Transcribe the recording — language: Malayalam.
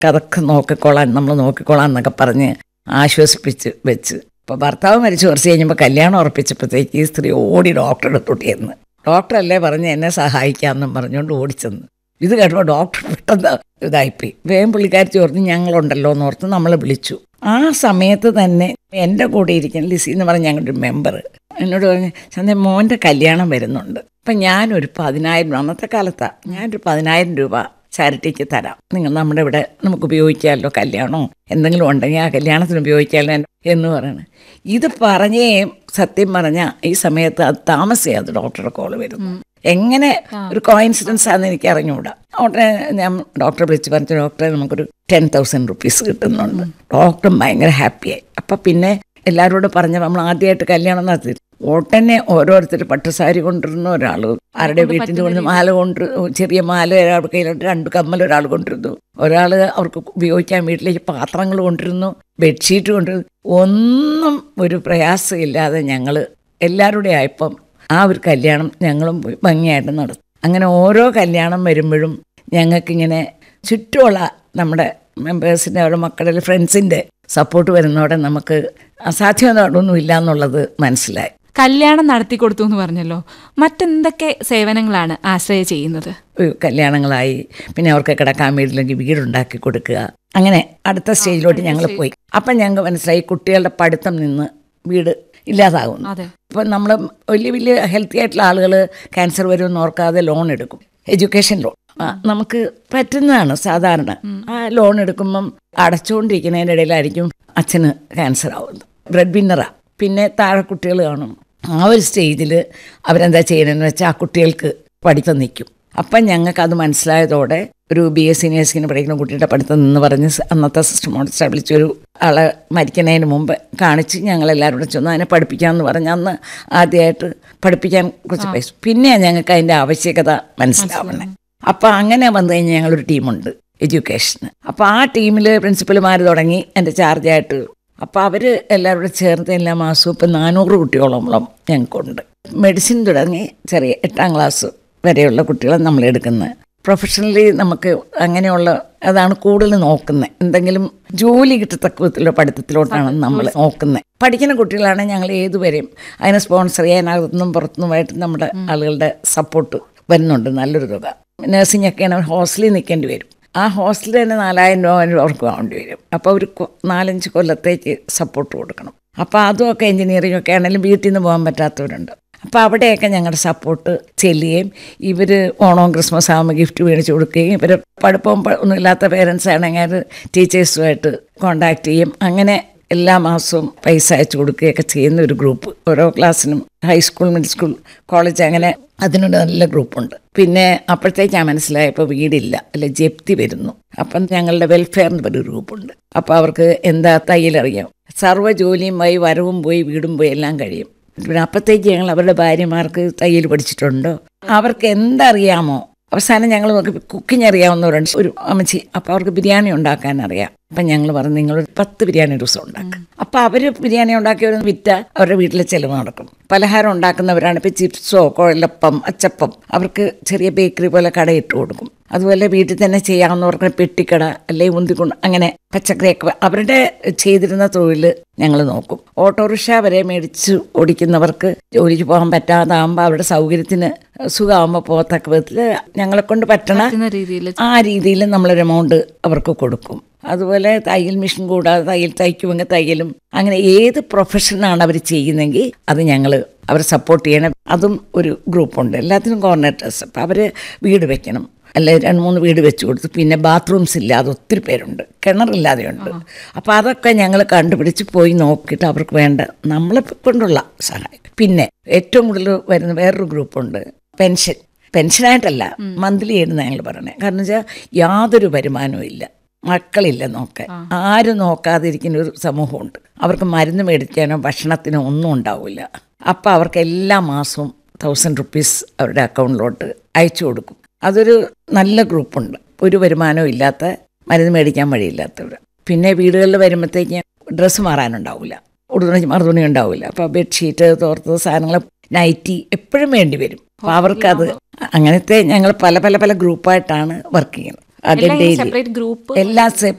അതൊക്കെ നോക്കിക്കോളാം നമ്മൾ നോക്കിക്കോളാം എന്നൊക്കെ പറഞ്ഞ് ആശ്വസിപ്പിച്ച് വെച്ച് അപ്പോൾ ഭർത്താവ് മരിച്ചു കുറച്ച് കഴിഞ്ഞപ്പോൾ കല്യാണം ഉറപ്പിച്ചപ്പോഴത്തേക്ക് ഈ സ്ത്രീ ഓടി ഡോക്ടറുടെ അടുത്തോട്ട് ചെന്ന് ഡോക്ടറല്ലേ പറഞ്ഞ് എന്നെ സഹായിക്കാമെന്നും പറഞ്ഞുകൊണ്ട് ഓടിച്ചെന്ന് ഇത് കേട്ടപ്പോൾ ഡോക്ടർ പെട്ടെന്ന് ഇതായിപ്പോയി വേഗം പുള്ളിക്കാരി ചോർന്ന് ഞങ്ങളുണ്ടല്ലോ എന്ന് ഓർത്ത് നമ്മളെ വിളിച്ചു ആ സമയത്ത് തന്നെ എൻ്റെ കൂടെ ഇരിക്കുന്ന ലിസി എന്ന് പറഞ്ഞ ഞങ്ങളുടെ ഒരു മെമ്പർ എന്നോട് പറഞ്ഞ് ചന്ത മോൻ്റെ കല്യാണം വരുന്നുണ്ട് അപ്പം ഞാനൊരു പതിനായിരം രൂപ അന്നത്തെ കാലത്താണ് ഞാനൊരു പതിനായിരം രൂപ ചാരിറ്റിക്ക് തരാം നിങ്ങൾ നമ്മുടെ ഇവിടെ നമുക്ക് ഉപയോഗിക്കാമല്ലോ കല്യാണമോ എന്തെങ്കിലും ഉണ്ടെങ്കിൽ ആ കല്യാണത്തിന് ഉപയോഗിക്കാമല്ലോ എന്ന് പറയണേ ഇത് പറഞ്ഞേ സത്യം പറഞ്ഞ ഈ സമയത്ത് അത് താമസിയാതെ ഡോക്ടറുടെ കോള് വരുന്നു എങ്ങനെ ഒരു കോയിൻസിഡൻസ് ആണെന്ന് എനിക്ക് അറിഞ്ഞുകൂടാ ഉടനെ ഞാൻ ഡോക്ടറെ വിളിച്ച് പറഞ്ഞു ഡോക്ടറെ നമുക്കൊരു ടെൻ തൗസൻഡ് റുപ്പീസ് കിട്ടുന്നുണ്ട് ഡോക്ടറും ഭയങ്കര ഹാപ്പിയായി അപ്പം പിന്നെ എല്ലാവരോടും പറഞ്ഞ നമ്മൾ ആദ്യമായിട്ട് കല്യാണം നടത്തി ഉടനെ ഓരോരുത്തർ പട്ടുസാരി കൊണ്ടിരുന്ന ഒരാൾ ആരുടെ വീട്ടിൻ്റെ കൊണ്ട് മാല കൊണ്ട് ചെറിയ മാല ഒരാളുടെ കയ്യിലുണ്ട് രണ്ട് കമ്മൽ ഒരാൾ കൊണ്ടിരുന്നു ഒരാൾ അവർക്ക് ഉപയോഗിക്കാൻ വീട്ടിലേക്ക് പാത്രങ്ങൾ കൊണ്ടിരുന്നു ബെഡ്ഷീറ്റ് കൊണ്ടിരുന്നു ഒന്നും ഒരു പ്രയാസമില്ലാതെ ഞങ്ങൾ എല്ലാവരുടെയും ആയപ്പം ആ ഒരു കല്യാണം ഞങ്ങളും പോയി ഭംഗിയായിട്ട് നടത്തും അങ്ങനെ ഓരോ കല്യാണം വരുമ്പോഴും ഞങ്ങൾക്കിങ്ങനെ ചുറ്റുമുള്ള നമ്മുടെ മെമ്പേഴ്സിൻ്റെ അവരുടെ മക്കളുടെ ഫ്രണ്ട്സിൻ്റെ സപ്പോർട്ട് വരുന്നതോടെ നമുക്ക് അസാധ്യമൊന്നും ഇല്ല എന്നുള്ളത് മനസ്സിലായി കല്യാണം നടത്തി കൊടുത്തു എന്ന് പറഞ്ഞല്ലോ മറ്റെന്തൊക്കെ സേവനങ്ങളാണ് ആശ്രയ ചെയ്യുന്നത് ഒരു കല്യാണങ്ങളായി പിന്നെ അവർക്ക് കിടക്കാൻ വീട്ടിലേക്ക് വീടുണ്ടാക്കി കൊടുക്കുക അങ്ങനെ അടുത്ത സ്റ്റേജിലോട്ട് ഞങ്ങൾ പോയി അപ്പം ഞങ്ങൾക്ക് മനസ്സിലായി കുട്ടികളുടെ പഠിത്തം നിന്ന് വീട് ഇല്ലാതാകുന്നു അതെ ഇപ്പം നമ്മൾ വലിയ വലിയ ഹെൽത്തി ആയിട്ടുള്ള ആളുകൾ ക്യാൻസർ വരുമെന്ന് ഓർക്കാതെ ലോൺ എടുക്കും എഡ്യൂക്കേഷൻ ലോൺ ആ, നമുക്ക് പറ്റുന്നതാണ് സാധാരണ ആ ലോൺ എടുക്കുമ്പം അടച്ചുകൊണ്ടിരിക്കുന്നതിൻ്റെ ഇടയിലായിരിക്കും അച്ഛന് ക്യാൻസർ ആവുന്നത് ബ്രെഡ് വിന്നറാ പിന്നെ താഴെ കുട്ടികൾ കാണും ആ ഒരു സ്റ്റേജിൽ അവരെന്താ ചെയ്യണമെന്ന് വെച്ചാൽ ആ കുട്ടികൾക്ക് പഠിത്തം നിൽക്കും അപ്പം ഞങ്ങൾക്ക് അത് മനസ്സിലായതോടെ ഒരു ബി എസ് സി നേഴ്സിങ്ങിന് പഠിക്കുന്ന കുട്ടിയുടെ പഠിത്തം നിന്ന് പറഞ്ഞ് സ- അന്നത്തെ സിസ്റ്റമോട് വിളിച്ച് ഒരു ആളെ മരിക്കുന്നതിന് മുമ്പ് കാണിച്ച് ഞങ്ങളെല്ലാവരും കൂടെ ചെന്ന് അതിനെ പഠിപ്പിക്കാമെന്ന് പറഞ്ഞ് അന്ന് ആദ്യമായിട്ട് പഠിപ്പിക്കാൻ കുറച്ച് പൈസ പിന്നെയാണ് ഞങ്ങൾക്ക് അതിൻ്റെ ആവശ്യകത മനസ്സിലാവണേ അപ്പോൾ അങ്ങനെ വന്നു കഴിഞ്ഞാൽ ഞങ്ങളൊരു ടീമുണ്ട് എഡ്യൂക്കേഷന് അപ്പോൾ ആ ടീമിൽ പ്രിൻസിപ്പൽമാർ തുടങ്ങി എൻ്റെ ചാർജായിട്ട് അപ്പോൾ അവർ എല്ലാവരും കൂടെ ചേർത്ത് എല്ലാ മാസവും ഇപ്പം നാനൂറ് കുട്ടികളോളം ഞങ്ങൾക്കുണ്ട് മെഡിസിൻ തുടങ്ങി ചെറിയ എട്ടാം ക്ലാസ് വരെയുള്ള കുട്ടികളെ നമ്മൾ എടുക്കുന്നത് പ്രൊഫഷണലി നമുക്ക് അങ്ങനെയുള്ള അതാണ് കൂടുതൽ നോക്കുന്നത് എന്തെങ്കിലും ജോലി കിട്ടത്തക്ക വിധത്തിലുള്ള പഠിത്തത്തിലോട്ടാണ് നമ്മൾ നോക്കുന്നത് പഠിക്കുന്ന കുട്ടികളാണെങ്കിൽ ഞങ്ങൾ ഏതുവരെയും അതിനെ സ്പോൺസർ ചെയ്യാൻ അകത്തുനിന്നും പുറത്തുനിന്നുമായിട്ട് നമ്മുടെ ആളുകളുടെ സപ്പോർട്ട് വരുന്നുണ്ട് നല്ലൊരു തുക നഴ്സിംഗ് ഒക്കെയാണ് ഹോസ്റ്റലിൽ നിൽക്കേണ്ടി വരും ആ ഹോസ്റ്റലിൽ തന്നെ നാലായിരം രൂപ അഞ്ഞൂറ് അവർക്ക് വേണ്ടി വരും അപ്പോൾ ഒരു കൊ- നാലഞ്ച് കൊല്ലത്തേക്ക് സപ്പോർട്ട് കൊടുക്കണം അപ്പോൾ അതുമൊക്കെ എഞ്ചിനീയറിംഗ് ഒക്കെ ആണെങ്കിലും വീട്ടിൽ നിന്ന് പോകാൻ പറ്റാത്തവരുണ്ട് അപ്പോൾ അവിടെയൊക്കെ ഞങ്ങളുടെ സപ്പോർട്ട് ചെല്ലുകയും ഇവർ ഓണവും ക്രിസ്മസ് ആകുമ്പോൾ ഗിഫ്റ്റ് മേടിച്ച് കൊടുക്കുകയും ഇവർ പഠിപ്പവും പ- ഒന്നുമില്ലാത്ത പേരൻസ് ആണെങ്കിൽ ടീച്ചേഴ്സുമായിട്ട് കോണ്ടാക്ട് ചെയ്യും അങ്ങനെ എല്ലാ മാസവും പൈസ അയച്ചു കൊടുക്കുകയൊക്കെ ചെയ്യുന്ന ഒരു ഗ്രൂപ്പ് ഓരോ ക്ലാസ്സിനും ഹൈസ്കൂൾ മിഡിൽ സ്കൂൾ കോളേജ് അങ്ങനെ അതിനൊരു നല്ല ഗ്രൂപ്പുണ്ട് പിന്നെ അപ്പോഴത്തേക്കാണ് മനസ്സിലായപ്പോൾ വീടില്ല അല്ല ജപ്തി വരുന്നു അപ്പം ഞങ്ങളുടെ വെൽഫെയറിൻ്റെ ഒരു ഗ്രൂപ്പുണ്ട് അപ്പോൾ അവർക്ക് എന്താ തയ്യലറിയാം സർവ്വ ജോലിയും പോയി വരവും പോയി വീടും പോയി എല്ലാം കഴിയും പിന്നെ അപ്പോഴത്തേക്ക് ഞങ്ങൾ അവരുടെ ഭാര്യമാർക്ക് തയ്യൽ പഠിച്ചിട്ടുണ്ടോ അവർക്ക് എന്തറിയാമോ അവസാനം ഞങ്ങൾ നോക്കി കുക്കിംഗ് അറിയാവുന്നവരുണ്ട് ഒരു അമ്മച്ചി അപ്പോൾ അവർക്ക് ബിരിയാണി ഉണ്ടാക്കാൻ അറിയാം അപ്പം ഞങ്ങൾ പറഞ്ഞു നിങ്ങൾ ഒരു പത്ത് ബിരിയാണി ഒരു ദിവസം ഉണ്ടാക്കും അപ്പോൾ അവർ ബിരിയാണി ഉണ്ടാക്കിയവർ വിറ്റ അവരുടെ വീട്ടിലെ ചിലവ് നടക്കും പലഹാരം ഉണ്ടാക്കുന്നവരാണ് ഇപ്പോൾ ചിപ്സോ കുഴലപ്പം അച്ചപ്പം അവർക്ക് ചെറിയ ബേക്കറി പോലെ കടയിട്ട് കൊടുക്കും അതുപോലെ വീട്ടിൽ തന്നെ ചെയ്യാവുന്നവർക്ക് പെട്ടിക്കട അല്ലെങ്കിൽ ഉന്തിക്കൊണ്ട് അങ്ങനെ പച്ചക്കറിയൊക്കെ അവരുടെ ചെയ്തിരുന്ന തൊഴിൽ ഞങ്ങൾ നോക്കും ഓട്ടോറിക്ഷ വരെ മേടിച്ച് ഓടിക്കുന്നവർക്ക് ജോലിക്ക് പോകാൻ പറ്റാതാകുമ്പോൾ അവരുടെ സൗകര്യത്തിന് സുഖമാകുമ്പോൾ പോകത്തക്ക വിധത്തിൽ ഞങ്ങളെ കൊണ്ട് പറ്റണ പറ്റുന്ന രീതിയിൽ ആ രീതിയിൽ നമ്മളൊരു എമൗണ്ട് അവർക്ക് കൊടുക്കും അതുപോലെ തയ്യൽ മെഷീൻ കൂടാതെ തയ്യൽ തയ്ക്കുമെങ്കിൽ തയ്യലും അങ്ങനെ ഏത് പ്രൊഫഷനാണ് അവർ ചെയ്യുന്നെങ്കിൽ അത് ഞങ്ങൾ അവരെ സപ്പോർട്ട് ചെയ്യണം അതും ഒരു ഗ്രൂപ്പുണ്ട് എല്ലാത്തിനും കോർഡിനേറ്റേഴ്സ് അപ്പം അവർ വീട് വെക്കണം അല്ലെ രണ്ട് മൂന്ന് വീട് വെച്ച് കൊടുത്തു പിന്നെ ബാത്റൂംസ് ഇല്ലാതെ ഒത്തിരി പേരുണ്ട് കിണറില്ലാതെയുണ്ട് അപ്പോൾ അതൊക്കെ ഞങ്ങൾ കണ്ടുപിടിച്ച് പോയി നോക്കിയിട്ട് അവർക്ക് വേണ്ട നമ്മളെ കൊണ്ടുള്ള സഹായം പിന്നെ ഏറ്റവും കൂടുതൽ വരുന്ന വേറൊരു ഗ്രൂപ്പുണ്ട് പെൻഷൻ പെൻഷനായിട്ടല്ല മന്ത്ലി ആയിരുന്നു ഞങ്ങൾ പറയണേ കാരണം വെച്ചാൽ യാതൊരു വരുമാനവും ഇല്ല മക്കളില്ല നോക്കാൻ ആരും നോക്കാതിരിക്കുന്ന ഒരു സമൂഹമുണ്ട് അവർക്ക് മരുന്ന് മേടിക്കാനോ ഭക്ഷണത്തിനോ ഒന്നും ഉണ്ടാവില്ല അപ്പോൾ അവർക്ക് എല്ലാ മാസവും തൗസൻഡ് റുപ്പീസ് അവരുടെ അക്കൗണ്ടിലോട്ട് അയച്ചു കൊടുക്കും അതൊരു നല്ല ഗ്രൂപ്പുണ്ട് ഒരു വരുമാനവും ഇല്ലാത്ത മരുന്ന് മേടിക്കാൻ വഴിയില്ലാത്തവർ പിന്നെ വീടുകളിൽ വരുമ്പോഴത്തേക്ക് ഡ്രസ്സ് മാറാനുണ്ടാവില്ല ഉടുതുണി മറുതുണി ഉണ്ടാവില്ല അപ്പോൾ ബെഡ്ഷീറ്റ് തോർത്തത് സാധനങ്ങൾ നൈറ്റി എപ്പോഴും വേണ്ടി വരും അപ്പോൾ അവർക്കത് അങ്ങനത്തെ ഞങ്ങൾ പല പല പല ഗ്രൂപ്പായിട്ടാണ് വർക്ക് ചെയ്യുന്നത് അകണ്ടയിൽ സെപ്പറേറ്റ് ഗ്രൂപ്പ് എല്ലാ